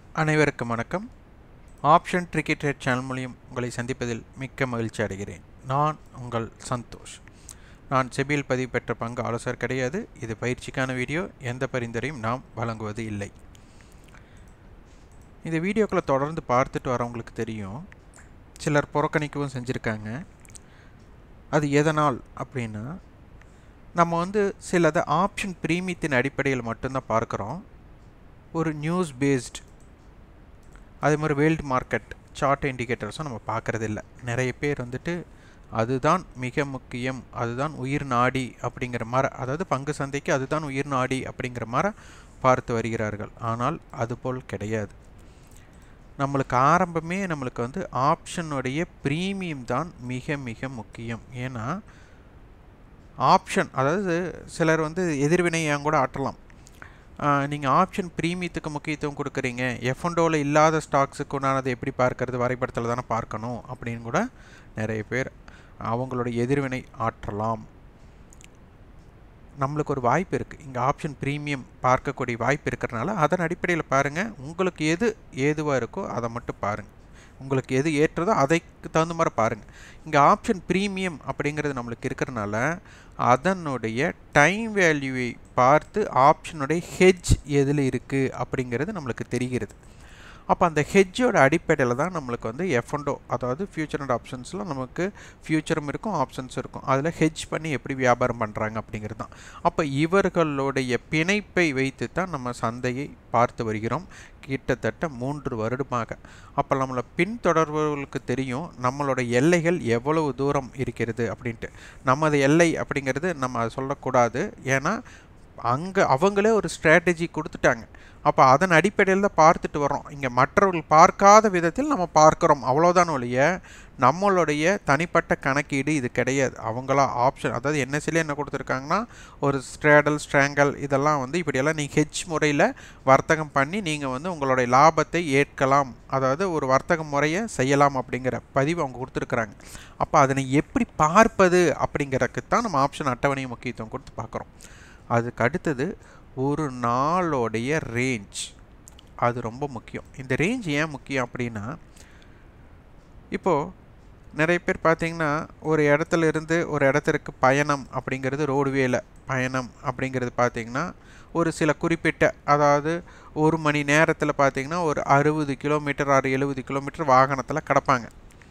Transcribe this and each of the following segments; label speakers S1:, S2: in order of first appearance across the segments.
S1: அனைவருக்கும் வணக்கம் option cricket rate channel மூலியம் உங்களை சந்திப்பதில் மிக்க மகிழ்ச்சி அடைகிறேன் நான் உங்கள் சந்தோஷ் நான் செபியில் பதிவு பெற்ற பங்கு ஆலோசகர் கிடையாது இது பயிற்சிக்கான வீடியோ எந்த பரிந்துரையும் நாம் வழங்குவது இல்லை இந்த வீடியோக்களை தொடர்ந்து பார்த்துட்டு வரவங்களுக்கு தெரியும் சிலர் புறக்கணிக்கவும் செஞ்சுருக்காங்க அது எதனால் அப்படின்னா நம்ம வந்து சிலதை ஆப்ஷன் பிரீமியத்தின் அடிப்படையில் மட்டும்தான் பார்க்குறோம் ஒரு நியூஸ் பேஸ்ட் அதே மாதிரி வேர்ல்டு மார்க்கெட் சார்ட் இண்டிகேட்டர்ஸும் நம்ம பார்க்குறது இல்லை நிறைய பேர் வந்துட்டு அதுதான் மிக முக்கியம் அதுதான் உயிர் நாடி அப்படிங்கிற மாதிரி அதாவது பங்கு சந்தைக்கு அதுதான் உயிர் நாடி அப்படிங்கிற மாதிரி பார்த்து வருகிறார்கள் ஆனால் அதுபோல் கிடையாது நம்மளுக்கு ஆரம்பமே நம்மளுக்கு வந்து ஆப்ஷனுடைய ப்ரீமியம் தான் மிக மிக முக்கியம் ஏன்னா ஆப்ஷன் அதாவது சிலர் வந்து எதிர்வினையாக கூட ஆட்டலாம் நீங்கள் ஆப்ஷன் ப்ரீமியத்துக்கு முக்கியத்துவம் கொடுக்குறீங்க எஃப்என்டோவில் இல்லாத ஸ்டாக்ஸுக்கு உண்டானது எப்படி பார்க்கறது வரைபடத்தில் தானே பார்க்கணும் அப்படின்னு கூட நிறைய பேர் அவங்களோட எதிர்வினை ஆற்றலாம் நம்மளுக்கு ஒரு வாய்ப்பு இருக்குது இங்கே ஆப்ஷன் ப்ரீமியம் பார்க்கக்கூடிய வாய்ப்பு இருக்கிறனால அதன் அடிப்படையில் பாருங்கள் உங்களுக்கு எது ஏதுவாக இருக்கோ அதை மட்டும் பாருங்கள் உங்களுக்கு எது ஏற்றதோ அதைக்கு தகுந்த மாதிரி பாருங்கள் இங்கே ஆப்ஷன் ப்ரீமியம் அப்படிங்கிறது நம்மளுக்கு இருக்கிறனால அதனுடைய டைம் வேல்யூவை பார்த்து ஆப்ஷனுடைய ஹெஜ் எதில் இருக்குது அப்படிங்கிறது நம்மளுக்கு தெரிகிறது அப்போ அந்த ஹெஜ்ஜோட அடிப்படையில் தான் நம்மளுக்கு வந்து எஃப்என்டோ அதாவது ஃபியூச்சர் அண்ட் ஆப்ஷன்ஸில் நமக்கு ஃபியூச்சரும் இருக்கும் ஆப்ஷன்ஸும் இருக்கும் அதில் ஹெஜ் பண்ணி எப்படி வியாபாரம் பண்ணுறாங்க அப்படிங்கிறது தான் அப்போ இவர்களுடைய பிணைப்பை வைத்து தான் நம்ம சந்தையை பார்த்து வருகிறோம் கிட்டத்தட்ட மூன்று வருடமாக அப்போ நம்மளை பின்தொடர்பவர்களுக்கு தெரியும் நம்மளோட எல்லைகள் எவ்வளவு தூரம் இருக்கிறது அப்படின்ட்டு நமது எல்லை அப்படிங்கிறது நம்ம அதை சொல்லக்கூடாது ஏன்னா அங்கே அவங்களே ஒரு ஸ்ட்ராட்டஜி கொடுத்துட்டாங்க அப்போ அதன் அடிப்படையில் தான் பார்த்துட்டு வரோம் இங்கே மற்றவர்கள் பார்க்காத விதத்தில் நம்ம பார்க்குறோம் அவ்வளோதான் ஒழிய நம்மளுடைய தனிப்பட்ட கணக்கீடு இது கிடையாது அவங்களா ஆப்ஷன் அதாவது என்எஸ்சிலே என்ன கொடுத்துருக்காங்கன்னா ஒரு ஸ்ட்ரேடல் ஸ்ட்ராங்கல் இதெல்லாம் வந்து இப்படியெல்லாம் நீங்கள் ஹெச் முறையில் வர்த்தகம் பண்ணி நீங்கள் வந்து உங்களுடைய லாபத்தை ஏற்கலாம் அதாவது ஒரு வர்த்தக முறையை செய்யலாம் அப்படிங்கிற பதிவு அவங்க கொடுத்துருக்குறாங்க அப்போ அதனை எப்படி பார்ப்பது அப்படிங்கிறதுக்கு தான் நம்ம ஆப்ஷன் அட்டவணை முக்கியத்துவம் கொடுத்து பார்க்குறோம் அதுக்கு அடுத்தது ஒரு நாளோடைய ரேஞ்ச் அது ரொம்ப முக்கியம் இந்த ரேஞ்ச் ஏன் முக்கியம் அப்படின்னா இப்போது நிறைய பேர் பார்த்திங்கன்னா ஒரு இடத்துல இருந்து ஒரு இடத்திற்கு பயணம் அப்படிங்கிறது ரோடுவேல பயணம் அப்படிங்கிறது பார்த்திங்கன்னா ஒரு சில குறிப்பிட்ட அதாவது ஒரு மணி நேரத்தில் பார்த்திங்கன்னா ஒரு அறுபது கிலோமீட்டர் ஆறு எழுபது கிலோமீட்டர் வாகனத்தில் கிடப்பாங்க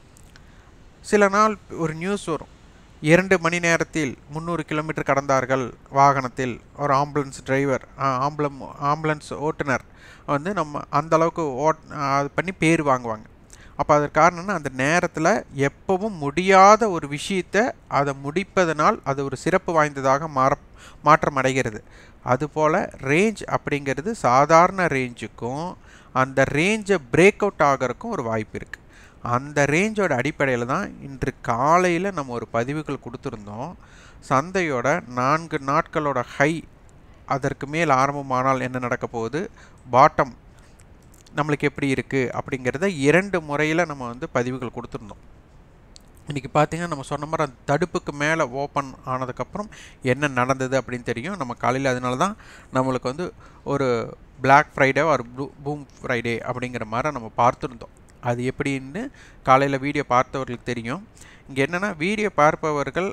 S1: சில நாள் ஒரு நியூஸ் வரும் இரண்டு மணி நேரத்தில் முந்நூறு கிலோமீட்டர் கடந்தார்கள் வாகனத்தில் ஒரு ஆம்புலன்ஸ் டிரைவர் ஆம்புலம் ஆம்புலன்ஸ் ஓட்டுநர் வந்து நம்ம அந்த அளவுக்கு ஓட் அது பண்ணி பேர் வாங்குவாங்க அப்போ அதற்கு காரணம்னா அந்த நேரத்தில் எப்பவும் முடியாத ஒரு விஷயத்தை அதை முடிப்பதனால் அது ஒரு சிறப்பு வாய்ந்ததாக மாற மாற்றம் அடைகிறது அதுபோல் ரேஞ்ச் அப்படிங்கிறது சாதாரண ரேஞ்சுக்கும் அந்த ரேஞ்சை பிரேக் அவுட் ஆகிறதுக்கும் ஒரு வாய்ப்பு இருக்குது அந்த ரேஞ்சோட அடிப்படையில் தான் இன்று காலையில் நம்ம ஒரு பதிவுகள் கொடுத்துருந்தோம் சந்தையோட நான்கு நாட்களோட ஹை அதற்கு மேல் ஆரம்பமானால் என்ன நடக்க போகுது பாட்டம் நம்மளுக்கு எப்படி இருக்குது அப்படிங்கிறத இரண்டு முறையில் நம்ம வந்து பதிவுகள் கொடுத்துருந்தோம் இன்றைக்கி பார்த்திங்கன்னா நம்ம சொன்ன மாதிரி அந்த தடுப்புக்கு மேலே ஓப்பன் ஆனதுக்கப்புறம் என்ன நடந்தது அப்படின்னு தெரியும் நம்ம காலையில் அதனால தான் நம்மளுக்கு வந்து ஒரு பிளாக் ஃப்ரைடே ஒரு பூம் ஃப்ரைடே அப்படிங்கிற மாதிரி நம்ம பார்த்துருந்தோம் அது எப்படின்னு காலையில் வீடியோ பார்த்தவர்களுக்கு தெரியும் இங்கே என்னென்னா வீடியோ பார்ப்பவர்கள்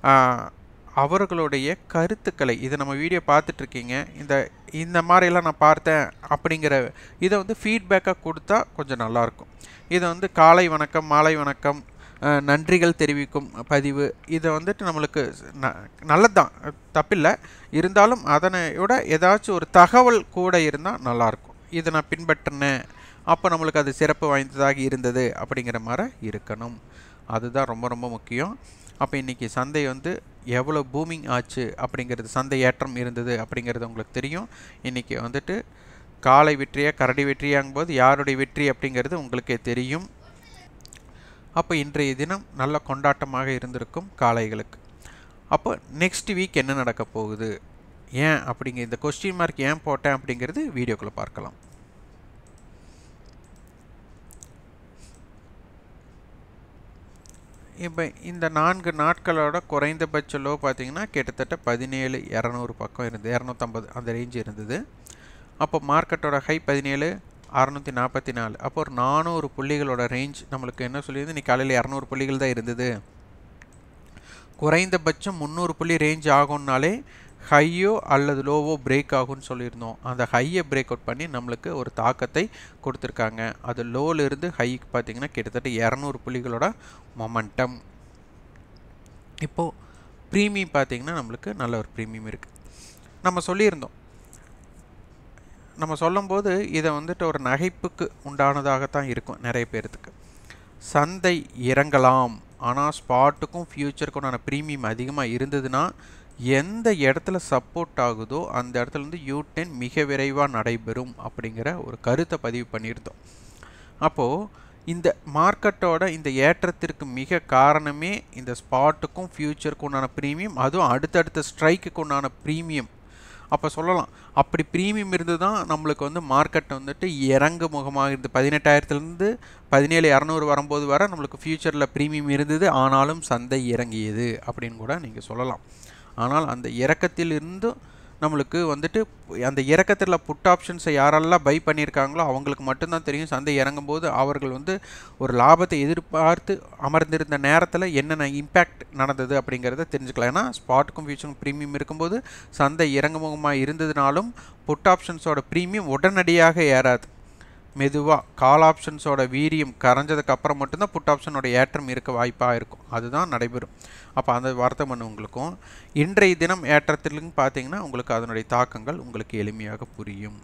S1: அவர்களுடைய கருத்துக்களை இதை நம்ம வீடியோ பார்த்துட்ருக்கீங்க இந்த இந்த மாதிரிலாம் நான் பார்த்தேன் அப்படிங்கிற இதை வந்து ஃபீட்பேக்காக கொடுத்தா கொஞ்சம் நல்லாயிருக்கும் இதை வந்து காலை வணக்கம் மாலை வணக்கம் நன்றிகள் தெரிவிக்கும் பதிவு இதை வந்துட்டு நம்மளுக்கு ந நல்லது தான் தப்பில்லை இருந்தாலும் அதனை விட ஏதாச்சும் ஒரு தகவல் கூட இருந்தால் நல்லாயிருக்கும் இதை நான் பின்பற்றினேன் அப்போ நம்மளுக்கு அது சிறப்பு வாய்ந்ததாக இருந்தது அப்படிங்கிற மாதிரி இருக்கணும் அதுதான் ரொம்ப ரொம்ப முக்கியம் அப்போ இன்றைக்கி சந்தை வந்து எவ்வளோ பூமிங் ஆச்சு அப்படிங்கிறது சந்தை ஏற்றம் இருந்தது அப்படிங்கிறது உங்களுக்கு தெரியும் இன்றைக்கி வந்துட்டு காலை வெற்றியா கரடி வெற்றியாங்கும்போது யாருடைய வெற்றி அப்படிங்கிறது உங்களுக்கே தெரியும் அப்போ இன்றைய தினம் நல்ல கொண்டாட்டமாக இருந்திருக்கும் காளைகளுக்கு அப்போ நெக்ஸ்ட் வீக் என்ன நடக்க போகுது ஏன் அப்படிங்கிற இந்த கொஸ்டின் மார்க் ஏன் போட்டேன் அப்படிங்கிறது வீடியோக்குள்ளே பார்க்கலாம் இப்போ இந்த நான்கு நாட்களோட குறைந்தபட்ச லோ பார்த்தீங்கன்னா கிட்டத்தட்ட பதினேழு இரநூறு பக்கம் இருந்தது இரநூத்தம்பது அந்த ரேஞ்ச் இருந்தது அப்போ மார்க்கெட்டோட ஹை பதினேழு அறநூற்றி நாற்பத்தி நாலு அப்போ ஒரு நானூறு புள்ளிகளோட ரேஞ்ச் நம்மளுக்கு என்ன சொல்லியிருந்து இன்னைக்கு காலையில் இரநூறு புள்ளிகள் தான் இருந்தது குறைந்தபட்சம் முந்நூறு புள்ளி ரேஞ்ச் ஆகும்னாலே ஹையோ அல்லது லோவோ பிரேக் ஆகும்னு சொல்லியிருந்தோம் அந்த ஹையை பிரேக் அவுட் பண்ணி நம்மளுக்கு ஒரு தாக்கத்தை கொடுத்துருக்காங்க அது லோவிலிருந்து ஹைக்கு பார்த்தீங்கன்னா கிட்டத்தட்ட இரநூறு புள்ளிகளோட மொமெண்டம் இப்போது ப்ரீமியம் பார்த்தீங்கன்னா நம்மளுக்கு நல்ல ஒரு ப்ரீமியம் இருக்குது நம்ம சொல்லியிருந்தோம் நம்ம சொல்லும்போது இதை வந்துட்டு ஒரு நகைப்புக்கு உண்டானதாகத்தான் இருக்கும் நிறைய பேர்த்துக்கு சந்தை இறங்கலாம் ஆனால் ஸ்பாட்டுக்கும் ஃப்யூச்சருக்கும் உண்டான ப்ரீமியம் அதிகமாக இருந்ததுன்னா எந்த இடத்துல சப்போர்ட் ஆகுதோ அந்த இடத்துல வந்து யூ டென் மிக விரைவாக நடைபெறும் அப்படிங்கிற ஒரு கருத்தை பதிவு பண்ணியிருந்தோம் அப்போது இந்த மார்க்கெட்டோட இந்த ஏற்றத்திற்கு மிக காரணமே இந்த ஸ்பாட்டுக்கும் ஃப்யூச்சருக்கும் உண்டான ப்ரீமியம் அதுவும் அடுத்தடுத்த ஸ்ட்ரைக்குக்கு உண்டான ப்ரீமியம் அப்போ சொல்லலாம் அப்படி ப்ரீமியம் இருந்து தான் நம்மளுக்கு வந்து மார்க்கெட் வந்துட்டு இறங்கு முகமாக இருந்து பதினெட்டாயிரத்துலேருந்து பதினேழு இரநூறு வரும்போது வர நம்மளுக்கு ஃப்யூச்சரில் ப்ரீமியம் இருந்தது ஆனாலும் சந்தை இறங்கியது அப்படின்னு கூட நீங்கள் சொல்லலாம் ஆனால் அந்த இறக்கத்தில் இருந்து நம்மளுக்கு வந்துட்டு அந்த இறக்கத்தில் புட் ஆப்ஷன்ஸை யாரெல்லாம் பை பண்ணியிருக்காங்களோ அவங்களுக்கு மட்டும்தான் தெரியும் சந்தை இறங்கும்போது அவர்கள் வந்து ஒரு லாபத்தை எதிர்பார்த்து அமர்ந்திருந்த நேரத்தில் என்னென்ன இம்பேக்ட் நடந்தது அப்படிங்கிறத தெரிஞ்சுக்கலாம் ஏன்னா ஸ்பாட்டுக்கும் ஃபியூச்சருக்கும் ப்ரீமியம் இருக்கும்போது சந்தை இறங்குமுகமாக இருந்ததுனாலும் புட் ஆப்ஷன்ஸோட ப்ரீமியம் உடனடியாக ஏறாது மெதுவாக கால் ஆப்ஷன்ஸோட வீரியம் கரைஞ்சதுக்கு அப்புறம் மட்டும்தான் புட் ஆப்ஷனோட ஏற்றம் இருக்க வாய்ப்பாக இருக்கும் அதுதான் நடைபெறும் அப்போ அந்த வார்த்தை பண்ண உங்களுக்கும் இன்றைய தினம் ஏற்றத்திலும் பார்த்தீங்கன்னா உங்களுக்கு அதனுடைய தாக்கங்கள் உங்களுக்கு எளிமையாக புரியும்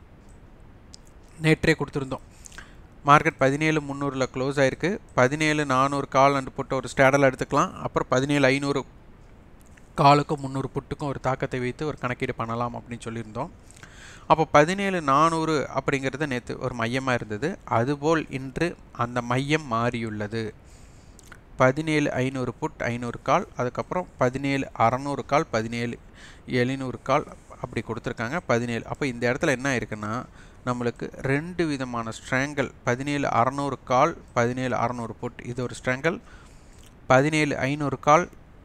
S1: நேற்றே கொடுத்துருந்தோம் மார்க்கெட் பதினேழு முந்நூறில் க்ளோஸ் ஆயிருக்கு பதினேழு நானூறு கால் அண்டு புட்டு ஒரு ஸ்டேடல் எடுத்துக்கலாம் அப்புறம் பதினேழு ஐநூறு காலுக்கும் முந்நூறு புட்டுக்கும் ஒரு தாக்கத்தை வைத்து ஒரு கணக்கீடு பண்ணலாம் அப்படின்னு சொல்லியிருந்தோம் அப்போ பதினேழு நானூறு அப்படிங்கிறது நேற்று ஒரு மையமாக இருந்தது அதுபோல் இன்று அந்த மையம் மாறியுள்ளது பதினேழு ஐநூறு புட் ஐநூறு கால் அதுக்கப்புறம் பதினேழு அறநூறு கால் பதினேழு எழுநூறு கால் அப்படி கொடுத்துருக்காங்க பதினேழு அப்போ இந்த இடத்துல என்ன இருக்குன்னா நம்மளுக்கு ரெண்டு விதமான ஸ்ட்ராங்கல் பதினேழு அறநூறு கால் பதினேழு அறநூறு புட் இது ஒரு ஸ்ட்ராங்கல் பதினேழு ஐநூறு கால்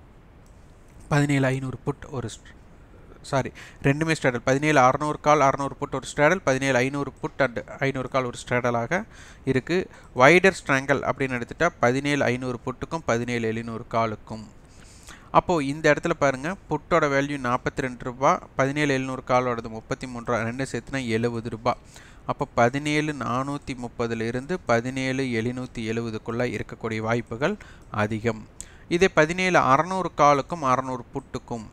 S1: பதினேழு ஐநூறு புட் ஒரு சாரி ரெண்டுமே ஸ்ட்ராடல் பதினேழு அறநூறு கால் அறநூறு புட் ஒரு ஸ்ட்ராடல் பதினேழு ஐநூறு புட் அண்ட் ஐநூறு கால் ஒரு ஸ்ட்ராடலாக இருக்குது வைடர் ஸ்ட்ராங்கல் அப்படின்னு எடுத்துட்டால் பதினேழு ஐநூறு புட்டுக்கும் பதினேழு எழுநூறு காலுக்கும் அப்போது இந்த இடத்துல பாருங்கள் புட்டோட வேல்யூ நாற்பத்தி ரெண்டு ரூபா பதினேழு எழுநூறு காலோடது முப்பத்தி மூணு ரூபா ரெண்டு சேர்த்துனா எழுபது ரூபா அப்போ பதினேழு நானூற்றி முப்பதுலேருந்து பதினேழு எழுநூற்றி எழுபதுக்குள்ளே இருக்கக்கூடிய வாய்ப்புகள் அதிகம் இதே பதினேழு அறநூறு காலுக்கும் அறநூறு புட்டுக்கும்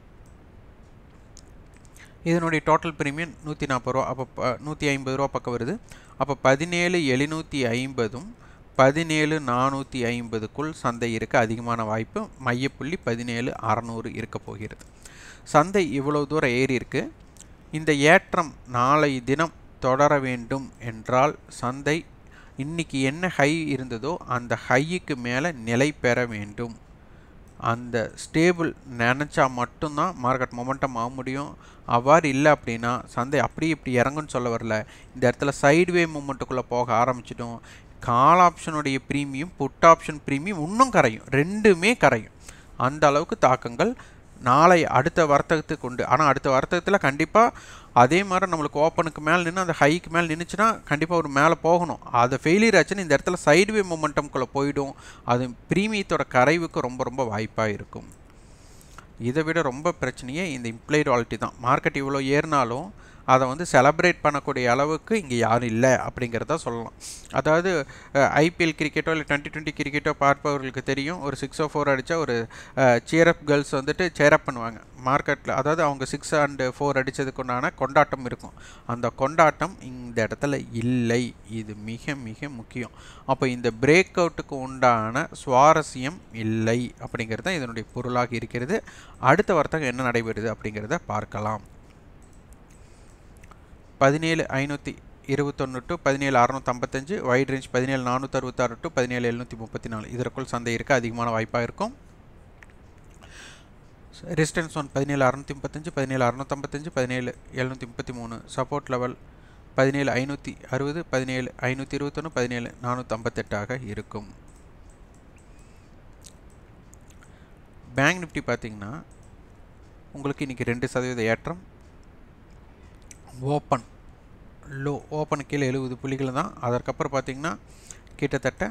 S1: இதனுடைய டோட்டல் ப்ரீமியம் நூற்றி நாற்பது ரூபா அப்போ நூற்றி ஐம்பது ரூபா பக்கம் வருது அப்போ பதினேழு எழுநூற்றி ஐம்பதும் பதினேழு நானூற்றி ஐம்பதுக்குள் சந்தை இருக்க அதிகமான வாய்ப்பு மையப்புள்ளி பதினேழு அறநூறு இருக்க போகிறது சந்தை இவ்வளோ தூரம் ஏறி இருக்கு இந்த ஏற்றம் நாளை தினம் தொடர வேண்டும் என்றால் சந்தை இன்னைக்கு என்ன ஹை இருந்ததோ அந்த ஹைக்கு மேலே நிலை பெற வேண்டும் அந்த ஸ்டேபிள் நினச்சா மட்டும்தான் மார்க்கெட் மொமெண்டம் ஆக முடியும் அவ்வாறு இல்லை அப்படின்னா சந்தை அப்படியே இப்படி இறங்குன்னு சொல்ல வரல இந்த இடத்துல சைட்வே மூமெண்ட்டுக்குள்ளே போக ஆரம்பிச்சிடும் கால் ஆப்ஷனுடைய ப்ரீமியம் புட் ஆப்ஷன் ப்ரீமியம் இன்னும் கரையும் ரெண்டுமே கரையும் அந்த அளவுக்கு தாக்கங்கள் நாளை அடுத்த வர்த்தகத்துக்கு உண்டு ஆனால் அடுத்த வர்த்தகத்தில் கண்டிப்பாக அதே மாதிரி நம்மளுக்கு ஓப்பனுக்கு மேலே நின்று அந்த ஹைக்கு மேலே நின்றுச்சுன்னா கண்டிப்பாக ஒரு மேலே போகணும் அது ஃபெயிலியர் ஆச்சுன்னா இந்த இடத்துல சைட்வே மொமெண்டம்குள்ளே போயிடும் அது ப்ரீமியத்தோட கரைவுக்கு ரொம்ப ரொம்ப வாய்ப்பாக இருக்கும் இதை விட ரொம்ப பிரச்சனையே இந்த இம்ப்ளைடு வாலிட்டி தான் மார்க்கெட் இவ்வளோ ஏறினாலும் அதை வந்து செலப்ரேட் பண்ணக்கூடிய அளவுக்கு இங்கே யாரும் இல்லை அப்படிங்கிறத சொல்லலாம் அதாவது ஐபிஎல் கிரிக்கெட்டோ இல்லை டுவெண்ட்டி டுவெண்ட்டி கிரிக்கெட்டோ பார்ப்பவர்களுக்கு தெரியும் ஒரு சிக்ஸ் ஓ ஃபோர் அடித்தா ஒரு சேரப் கேர்ள்ஸ் வந்துட்டு சேரப் பண்ணுவாங்க மார்க்கெட்டில் அதாவது அவங்க சிக்ஸ் அண்டு ஃபோர் அடித்ததுக்கு உண்டான கொண்டாட்டம் இருக்கும் அந்த கொண்டாட்டம் இந்த இடத்துல இல்லை இது மிக மிக முக்கியம் அப்போ இந்த பிரேக் அவுட்டுக்கு உண்டான சுவாரஸ்யம் இல்லை அப்படிங்கிறது தான் இதனுடைய பொருளாக இருக்கிறது அடுத்த வர்த்தகம் என்ன நடைபெறுது அப்படிங்கிறத பார்க்கலாம் பதினேழு ஐநூற்றி இருபத்தொன்று டு பதினேழு அறநூற்றம்பத்தஞ்சு வைட் ரேஞ்ச் பதினேழு நானூற்றி அறுபத்தாறு டு பதினேழு எழுநூற்றி முப்பத்தி நாலு இதற்குள் சந்தை இருக்க அதிகமான வாய்ப்பாக இருக்கும் ரெசிஸ்டன்ஸ் ஒன் பதினேழு அறநூற்றி முப்பத்தஞ்சு பதினேழு அறநூற்றம்பத்தஞ்சு பதினேழு எழுநூற்றி முப்பத்தி மூணு சப்போர்ட் லெவல் பதினேழு ஐநூற்றி அறுபது பதினேழு ஐநூற்றி இருபத்தொன்று பதினேழு நானூற்றம்பத்தெட்டாக இருக்கும் பேங்க் நிஃப்டி பார்த்தீங்கன்னா உங்களுக்கு இன்றைக்கி ரெண்டு சதவீத ஏற்றம் ஓப்பன் லோ ஓப்பன் கீழே எழுபது புள்ளிகள் தான் அதற்கப்புறம் பார்த்தீங்கன்னா கிட்டத்தட்ட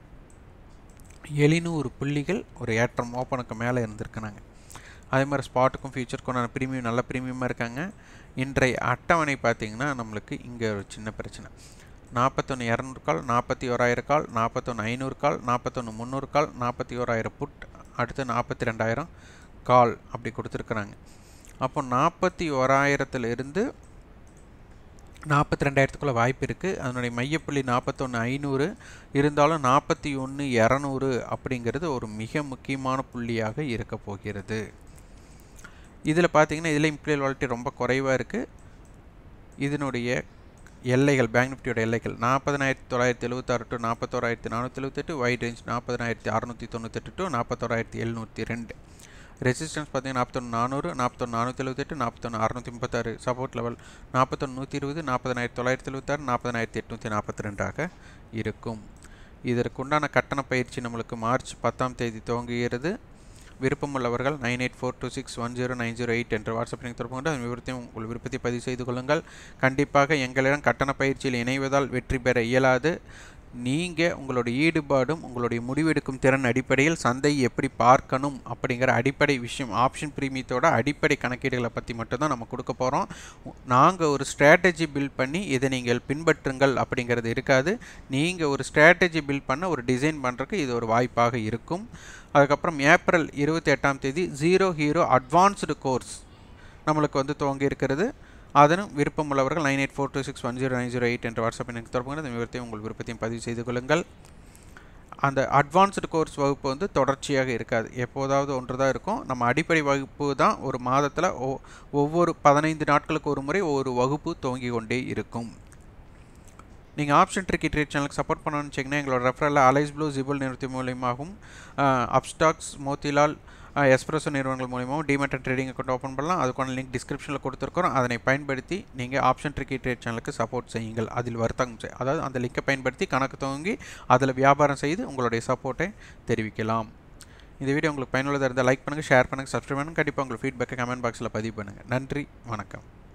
S1: எழுநூறு புள்ளிகள் ஒரு ஏற்றம் ஓப்பனுக்கு மேலே இருந்திருக்கிறாங்க அதே மாதிரி ஸ்பாட்டுக்கும் ஃபியூச்சருக்கும் நான் ப்ரீமியம் நல்ல ப்ரீமியமாக இருக்காங்க இன்றைய அட்டவணை பார்த்தீங்கன்னா நம்மளுக்கு இங்கே ஒரு சின்ன பிரச்சனை நாற்பத்தொன்று இரநூறு கால் நாற்பத்தி ஓராயிரம் கால் நாற்பத்தொன்று ஐநூறு கால் நாற்பத்தொன்று முந்நூறு கால் நாற்பத்தி ஓராயிரம் புட் அடுத்து நாற்பத்தி ரெண்டாயிரம் கால் அப்படி கொடுத்துருக்குறாங்க அப்போ நாற்பத்தி ஓராயிரத்துலேருந்து நாற்பத்தி ரெண்டாயிரத்துக்குள்ளே வாய்ப்பு இருக்குது அதனுடைய மையப்புள்ளி நாற்பத்தொன்று ஐநூறு இருந்தாலும் நாற்பத்தி ஒன்று இரநூறு அப்படிங்கிறது ஒரு மிக முக்கியமான புள்ளியாக இருக்க போகிறது இதில் பார்த்தீங்கன்னா இதில் இம்ப்ளியல் வாலிட்டி ரொம்ப குறைவாக இருக்குது இதனுடைய எல்லைகள் பேங்க் நிஃப்டியோட எல்லைகள் நாற்பதனாயிரத்தி தொள்ளாயிரத்தி எழுபத்தாறு டு நாற்பத்தோராயிரத்தி நானூற்றி எழுபத்தெட்டு வைட் ரேஞ்ச் நாற்பதனாயிரத்தி அறநூற்றி தொண்ணூத்தெட்டு டு நாற்பத்தோராயிரத்தி எழுநூற்றி ரெண்டு ரெசிஸ்டன்ஸ் பார்த்தீங்கன்னா நாற்பத்தொன்று நானூறு நாற்பத்தொன்று நானூற்றி எழுபத்தெட்டு நாற்பத்தொன்று அறுநூற்றி முப்பத்தாறு சப்போர்ட் லெவல் நாற்பத்தொன்று நூற்றி இருபது நாற்பதனாயிரத்தி தொள்ளாயிரத்தி எழுபத்தாறு நாற்பதனாயிரத்தி எட்நூற்றி நாற்பத்தி ரெண்டாக இருக்கும் இதற்குண்டான கட்டண பயிற்சி நம்மளுக்கு மார்ச் பத்தாம் தேதி துவங்குகிறது விருப்பமுள்ளவர்கள் nine eight four two six one zero nine zero eight என்ற வாட்ஸ்அப் லிங்க் தொடர்பு கொண்டு அதன் விவரத்தையும் உங்கள் விருப்பத்தை பதிவு செய்து கொள்ளுங்கள் கண்டிப்பாக எங்களிடம் கட்டண பயிற்சியில் இணைவதால் வெற்றி பெற இயலாது நீங்கள் உங்களுடைய ஈடுபாடும் உங்களுடைய முடிவெடுக்கும் திறன் அடிப்படையில் சந்தையை எப்படி பார்க்கணும் அப்படிங்கிற அடிப்படை விஷயம் ஆப்ஷன் பிரீமியத்தோட அடிப்படை கணக்கீடுகளை பற்றி மட்டும்தான் நம்ம கொடுக்க போகிறோம் நாங்கள் ஒரு ஸ்ட்ராட்டஜி பில்ட் பண்ணி இதை நீங்கள் பின்பற்றுங்கள் அப்படிங்கிறது இருக்காது நீங்கள் ஒரு ஸ்ட்ராட்டஜி பில்ட் பண்ண ஒரு டிசைன் பண்ணுறதுக்கு இது ஒரு வாய்ப்பாக இருக்கும் அதுக்கப்புறம் ஏப்ரல் இருபத்தி எட்டாம் தேதி ஜீரோ ஹீரோ அட்வான்ஸ்டு கோர்ஸ் நம்மளுக்கு வந்து துவங்கி இருக்கிறது அதனும் விருப்பம் உள்ளவர்கள் nine eight four two six one zero nine zero eight என்ற வாட்ஸ்அப் எனக்கு தொடர்புங்க அந்த விவரத்தையும் உங்கள் விருப்பத்தையும் பதிவு செய்து கொள்ளுங்கள் அந்த அட்வான்ஸ்டு கோர்ஸ் வகுப்பு வந்து தொடர்ச்சியாக இருக்காது எப்போதாவது ஒன்று தான் இருக்கும் நம்ம அடிப்படை வகுப்பு தான் ஒரு மாதத்தில் ஒவ்வொரு பதினைந்து நாட்களுக்கு ஒரு முறை ஒரு வகுப்பு துவங்கி கொண்டே இருக்கும் நீங்கள் ஆப்ஷன் ட்ரிக்கி ட்ரேட் சேனலுக்கு சப்போர்ட் பண்ணணும்னு வச்சிங்கன்னா எங்களோட ரெஃபரில் அலைஸ் ப்ளூ ஜிபுல் நிறுத்தி மூலியமாகவும் அப்ஸ்டாக்ஸ் மோத்திலால் எஸ்பிரஸோ நிறுவனங்கள் மூலியமாகவும் டிமெட் ட்ரேடிங் அக்கௌண்ட் ஓப்பன் பண்ணலாம் அதுக்கான லிங்க் டிஸ்கிரிப்ஷனில் கொடுத்துருக்கோம் அதனை பயன்படுத்தி நீங்கள் ஆப்ஷன் ட்ரிக்கி ட்ரேட் சேனலுக்கு சப்போர்ட் செய்யுங்கள் அதில் வர்த்தகம் செய் அதாவது அந்த லிங்கை பயன்படுத்தி கணக்கு துவங்கி அதில் வியாபாரம் செய்து உங்களுடைய சப்போர்ட்டை தெரிவிக்கலாம் இந்த வீடியோ உங்களுக்கு பயனுள்ளதாக இருந்தால் லைக் பண்ணுங்கள் ஷேர் பண்ணுங்கள் சப்ஸ்கிரைப் பண்ணுங்கள் கண்டிப்பாக உங்கள் ஃபீட்பேக்கை கமெண்ட் பாக்ஸில் பதிவு பண்ணுங்கள் நன்றி வணக்கம்